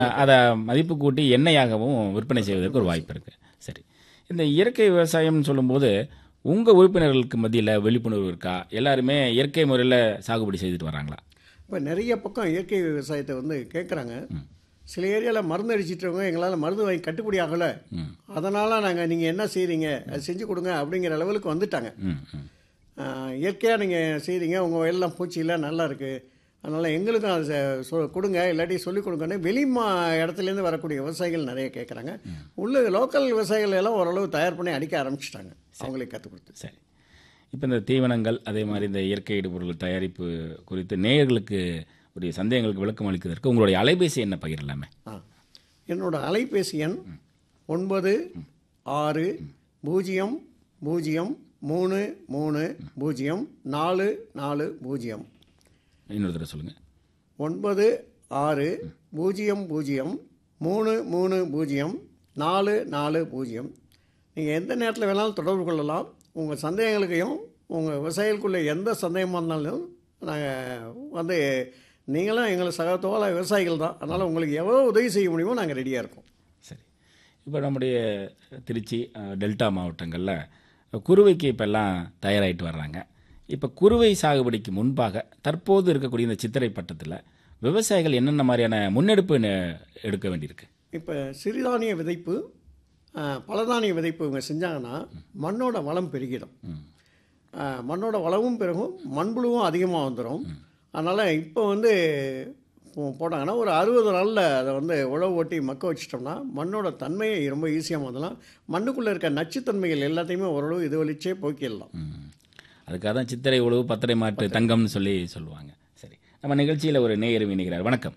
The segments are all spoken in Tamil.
அதை மதிப்பு கூட்டி எண்ணெயாகவும் விற்பனை செய்வதற்கு ஒரு வாய்ப்பு இருக்குது சரி இந்த இயற்கை விவசாயம்னு சொல்லும்போது உங்கள் உறுப்பினர்களுக்கு மத்தியில் விழிப்புணர்வு இருக்கா எல்லாருமே இயற்கை முறையில் சாகுபடி செய்துட்டு வராங்களா இப்போ நிறைய பக்கம் இயற்கை விவசாயத்தை வந்து கேட்குறாங்க சில ஏரியாவில் மருந்து அடிச்சிட்டவங்க எங்களால் மருந்து வாங்கி கட்டுப்படி ஆகலை அதனால் நாங்கள் நீங்கள் என்ன செய்கிறீங்க அது செஞ்சு கொடுங்க அப்படிங்கிற லெவலுக்கு வந்துட்டாங்க ம் ம் இயற்கையாக நீங்கள் செய்கிறீங்க உங்கள் வயல்லாம் பூச்சி இல்லை நல்லா இருக்குது அதனால் எங்களுக்கும் அது செ- சொ கொடுங்க இல்லாட்டி சொல்லிக் கொடுங்கன்னு வெளி மா இடத்துலேருந்து வரக்கூடிய விவசாயிகள் நிறைய கேட்குறாங்க உள்ள லோக்கல் விவசாயிகள் எல்லாம் ஓரளவு தயார் பண்ணி அடிக்க ஆரம்பிச்சிட்டாங்க அவங்களுக்கு கற்றுக் கொடுத்து சரி இப்போ இந்த தீவனங்கள் அதே மாதிரி இந்த இயற்கை இடுபொருள் தயாரிப்பு குறித்து நேயர்களுக்கு உடைய சந்தேகங்களுக்கு விளக்கம் அளிக்கிறதற்கு உங்களுடைய அலைபேசி என்ன பகிரலாமே ஆ என்னோட அலைபேசி எண் ஒன்பது ஆறு பூஜ்ஜியம் பூஜ்ஜியம் மூணு மூணு பூஜ்ஜியம் நாலு நாலு பூஜ்ஜியம் இன்னொரு தடவை சொல்லுங்கள் ஒன்பது ஆறு பூஜ்ஜியம் பூஜ்ஜியம் மூணு மூணு பூஜ்ஜியம் நாலு நாலு பூஜ்ஜியம் நீங்கள் எந்த நேரத்தில் வேணாலும் தொடர்பு கொள்ளலாம் உங்கள் சந்தேகங்களுக்கையும் உங்கள் விவசாயிகளுக்குள்ள எந்த சந்தேகமாக இருந்தாலும் நாங்கள் வந்து நீங்களும் எங்களை சகத்தோல விவசாயிகள் தான் அதனால் உங்களுக்கு எவ்வளோ உதவி செய்ய முடியுமோ நாங்கள் ரெடியாக இருக்கோம் சரி இப்போ நம்முடைய திருச்சி அஹ், டெல்டா மாவட்டங்களில் குருவைக்கு இப்போல்லாம் தயாராகிட்டு வர்றாங்க இப்போ குருவை சாகுபடிக்கு முன்பாக தற்போது இருக்கக்கூடிய இந்த சித்திரை பட்டத்தில் விவசாயிகள் என்னென்ன மாதிரியான முன்னெடுப்பு நெ- எடுக்க வேண்டியிருக்கு இப்போ சிறுதானிய விதைப்பு ஆ, பலதானிய விதைப்பு இவங்க செஞ்சாங்கன்னா மண்ணோட வளம் பெருகிடும் ஆ, மண்ணோட வளமும் பெருகும் மண்புழுவும் அதிகமாக வந்துடும் அதனால் இப்போ வந்து போ- போட்டாங்கன்னா ஒரு அறுபது நாளில் அதை வந்து உழவு ஓட்டி மக்க வச்சிட்டோம்னா மண்ணோட தன்மையை ரொம்ப ஈஸியாக மாற்றலாம் மண்ணுக்குள்ளே இருக்க நச்சுத்தன்மைகள் எல்லாத்தையுமே ஓரளவு இது வலிச்சே போக்கிடலாம் ம். அதுக்காக தான் சித்திரை உழவு பத்தரை மாட்டு தங்கம்னு சொல்லி சொல்லுவாங்க சரி நம்ம நிகழ்ச்சியில் ஒரு நேயர் இணைகிறார் வணக்கம்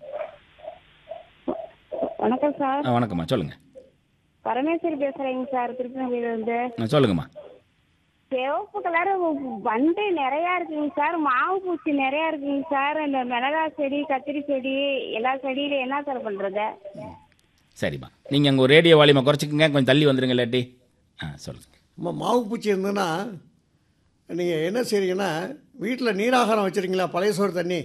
வணக்கம் சார் ஆ, வணக்கம்மா சொல்லுங்கள் பரமேஸ்வரி பேசுறேங்க சார் திருப்பதியில இருந்து சொல்லுங்கம்மா சிவப்பு கலர் வண்டு நிறைய இருக்குங்க சார் மாவு பூச்சி நிறைய இருக்குங்க சார் இந்த மிளகாய் செடி கத்திரி செடி எல்லா செடியில என்ன சார் பண்றது சரிம்மா நீங்கள் அங்கே ஒரு ரேடியோ வால்யூமை குறைச்சிக்கங்க கொஞ்சம் தள்ளி வந்துருங்க இல்லாட்டி ஆ சொல்லுங்கள் நம்ம மாவு பூச்சி இருந்ததுன்னா நீங்கள் என்ன செய்றீங்கன்னா வீட்டில் நீராகாரம் வச்சுருக்கீங்களா பழைய சோறு தண்ணி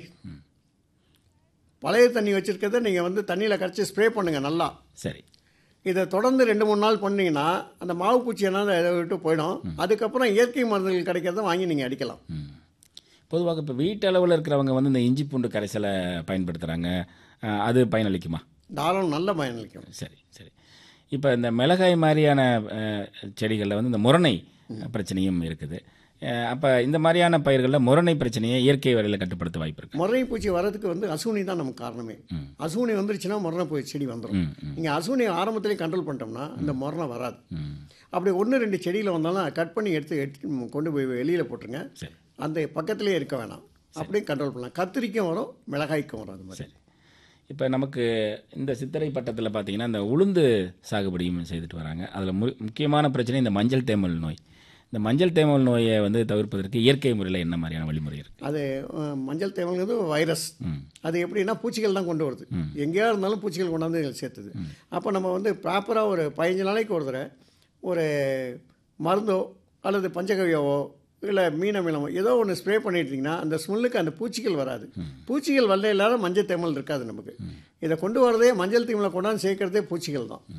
பழைய தண்ணி வச்சுருக்கிறத நீங்கள் வந்து தண்ணியில் கரைச்சி ஸ்ப்ரே பண்ணுங்கள் நல்லா சரி இதை தொடர்ந்து ரெண்டு மூணு நாள் பண்ணீங்கன்னா அந்த மாவு பூச்சி என்ன இதை விட்டு போயிடும் அதுக்கப்புறம் இயற்கை மருந்துகள் கிடைக்கிறத வாங்கி நீங்கள் அடிக்கலாம் ம். பொதுவாக இப்போ வீட்டு அளவில் இருக்கிறவங்க வந்து இந்த இஞ்சி பூண்டு கரைசலை பயன்படுத்துகிறாங்க அது பயனளிக்குமா தாராளம் நல்ல பயனளிக்கும் சரி சரி இப்போ இந்த மிளகாய் மாதிரியான செடிகளில் வந்து இந்த முரணை பிரச்சனையும் இருக்குது அப்போ இந்த மாதிரியான பயிர்களில் முரணை பிரச்சனையை இயற்கை வரையில் கட்டுப்படுத்த வாய்ப்பு இருக்கு முரணை பூச்சி வர்றதுக்கு வந்து அசுனி தான் நமக்கு காரணமே அசுனி வந்துருச்சுன்னா முரணை பூச்சி செடி வந்துடும் ம், ம். நீங்கள் அசுனி ஆரம்பத்திலே கண்ட்ரோல் பண்ணிட்டோம்னா இந்த முரணை வராது ம். அப்படி ஒன்று ரெண்டு செடியில் வந்தாலும் கட் பண்ணி எடுத்து எடுத்து கொண்டு போய் வெளியில் போட்டுருங்க சரி அந்த பக்கத்திலே இருக்க வேணாம் அப்படியே கண்ட்ரோல் பண்ணலாம் கத்திரிக்கும் வரும் மிளகாய்க்கும் வரும் அது மாதிரி சரி இப்போ நமக்கு இந்த சித்திரை பட்டத்தில் பார்த்தீங்கன்னா இந்த உளுந்து சாகுபடியும் செய்துட்டு வராங்க அதில் மு முக்கியமான பிரச்சனை இந்த மஞ்சள் தேமல் நோய் இந்த மஞ்சள் தேமல் நோயை வந்து தவிர்ப்பதற்கு இயற்கை முறையில் என்ன மாதிரியான வழிமுறை இருக்குது அது அஹ், மஞ்சள் தேவங்கிறது வைரஸ் ம் அது எப்படின்னா பூச்சிகள் தான் கொண்டு வருது எங்கேயா இருந்தாலும் பூச்சிகள் கொண்டாந்து இதில் சேர்த்துது அப்போ நம்ம வந்து ப்ராப்பராக ஒரு பதினஞ்சு நாளைக்கு ஒரு தடவை ஒரு மருந்தோ அல்லது பஞ்சகவியாவோ இல்லை மீனமிலமோ ஏதோ ஒன்று ஸ்ப்ரே பண்ணிட்டீங்கன்னா அந்த ஸ்மெல்லுக்கு அந்த பூச்சிகள் வராது பூச்சிகள் வரல இல்லாத மஞ்சள் தேமல் இருக்காது நமக்கு இதை கொண்டு வரதே மஞ்சள் தீமலை கொண்டாந்து சேர்க்கறதே பூச்சிகள் தான்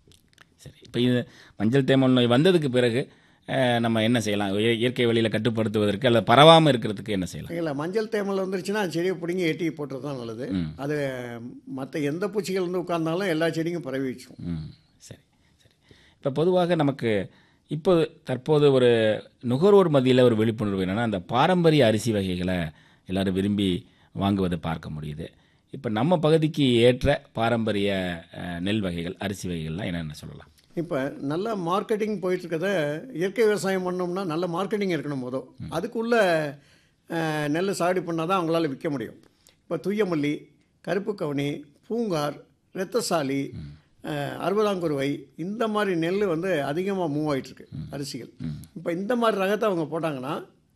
சரி இப்போ இது மஞ்சள் தேமல் நோய் வந்ததுக்கு பிறகு அஹ், நம்ம என்ன செய்யலாம் இய- இயற்கை வழியில் கட்டுப்படுத்துவதற்கு அல்லது பரவாமல் இருக்கிறதுக்கு என்ன செய்யலாம் இல்லை மஞ்சள் தேமல் வந்துருச்சுன்னா அந்த செடியை பிடுங்கி எட்டி போட்டுறது தான் நல்லது அது மற்ற எந்த பூச்சிகள் வந்து உட்கார்ந்தாலும் எல்லா செடியும் பரவி வச்சுக்கும் ம் சரி சரி இப்போ பொதுவாக நமக்கு இப்போ தற்போது ஒரு நுகர்வோர் மத்தியில் ஒரு விழிப்புணர்வு என்னென்னா அந்த பாரம்பரிய அரிசி வகைகளை எல்லாரும் விரும்பி வாங்குவதை பார்க்க முடியுது இப்போ நம்ம பகுதிக்கு ஏற்ற பாரம்பரிய அஹ், நெல் வகைகள் அரிசி வகைகள்லாம் என்னென்ன சொல்லலாம் இப்போ நல்ல மார்க்கெட்டிங் போயிட்டு இருக்கத இயற்கை விவசாயம் பண்ணோம்னா நல்ல மார்க்கெட்டிங் இருக்கணும் போதும் அதுக்குள்ள அஹ், நெல் சாகுடி பண்ணால் தான் அவங்களால விற்க முடியும் இப்போ துய்யமல்லி கருப்பு கவுனி பூங்கார் இரத்தசாலி அஹ், அறுபதாங்குருவை இந்த மாதிரி நெல் வந்து அதிகமாக மூவ் ஆயிட்டிருக்கு அரிசிகள் இப்போ இந்த மாதிரி ரகத்தை அவங்க போட்டாங்கன்னா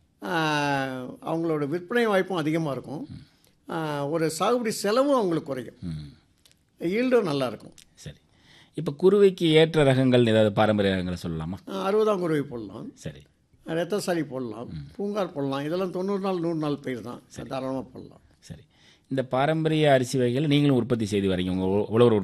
அஹ், அவங்களோட விற்பனை வாய்ப்பும் அதிகமாக இருக்கும் அஹ், ஒரு சாகுபடி செலவும் அவங்களுக்கு குறையும் ஈல்டும் நல்லா இருக்கும் சரி இப்போ குருவைக்கு ஏற்ற ரகங்கள் ஏதாவது பாரம்பரிய ரகங்களை சொல்லலாமா அறுபதாம் குருவை போடலாம் சரி ரத்தசாலி போடலாம் பூங்கார் போடலாம் இதெல்லாம் தொண்ணூறு நாள் நூறு நாள் பயிர் தான் தாராளமாக போடலாம் சரி இந்த பாரம்பரிய அரிசி வகைகள் நீங்களும் உற்பத்தி செய்து வரீங்க உங்கள் உழவர்